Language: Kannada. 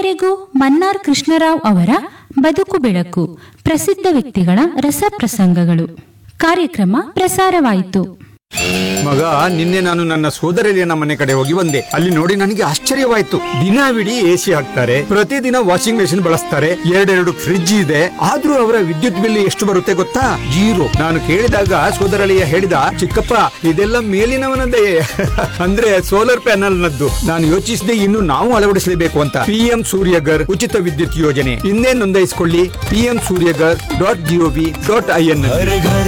ಇದುವರೆಗೂ ಮನ್ನಾರ್ ಕೃಷ್ಣರಾವ್ ಅವರ ಬದುಕು ಬೆಳಕು ಪ್ರಸಿದ್ಧ ವ್ಯಕ್ತಿಗಳ ರಸಪ್ರಸಂಗಗಳು ಕಾರ್ಯಕ್ರಮ ಪ್ರಸಾರವಾಯಿತು ಮಗ ನಿನ್ನೆ ನಾನು ನನ್ನ ಸೋದರಲಿಯನ ಮನೆ ಕಡೆ ಹೋಗಿ ಬಂದೆ ಅಲ್ಲಿ ನೋಡಿ ನನಗೆ ಆಶ್ಚರ್ಯವಾಯ್ತು ದಿನವಿಡೀ ಎಸಿ ಹಾಕ್ತಾರೆ ಪ್ರತಿದಿನ ವಾಷಿಂಗ್ ಮೆಷಿನ್ ಬಳಸ್ತಾರೆ ಎರಡೆರಡು ಫ್ರಿಡ್ಜ್ ಇದೆ ಆದ್ರೂ ಅವರ ವಿದ್ಯುತ್ ಬಿಲ್ ಎಷ್ಟು ಬರುತ್ತೆ ಗೊತ್ತಾ ಜೀರೋ ನಾನು ಕೇಳಿದಾಗ ಸೋದರಳಿಯ ಹೇಳಿದ ಚಿಕ್ಕಪ್ಪ ಇದೆಲ್ಲ ಮೇಲಿನವನದೇ ಅಂದ್ರೆ ಸೋಲಾರ್ ಪ್ಯಾನಲ್ ನದ್ದು ನಾನು ಯೋಚಿಸಿದೆ ಇನ್ನು ನಾವು ಅಳವಡಿಸಲೇಬೇಕು ಅಂತ ಪಿಎಂ ಸೂರ್ಯಗರ್ ಉಚಿತ ವಿದ್ಯುತ್ ಯೋಜನೆ ಇನ್ನೇ ನೋಂದಾಯಿಸಿಕೊಳ್ಳಿ PM Suryaghar dot GOV dot I N घर घर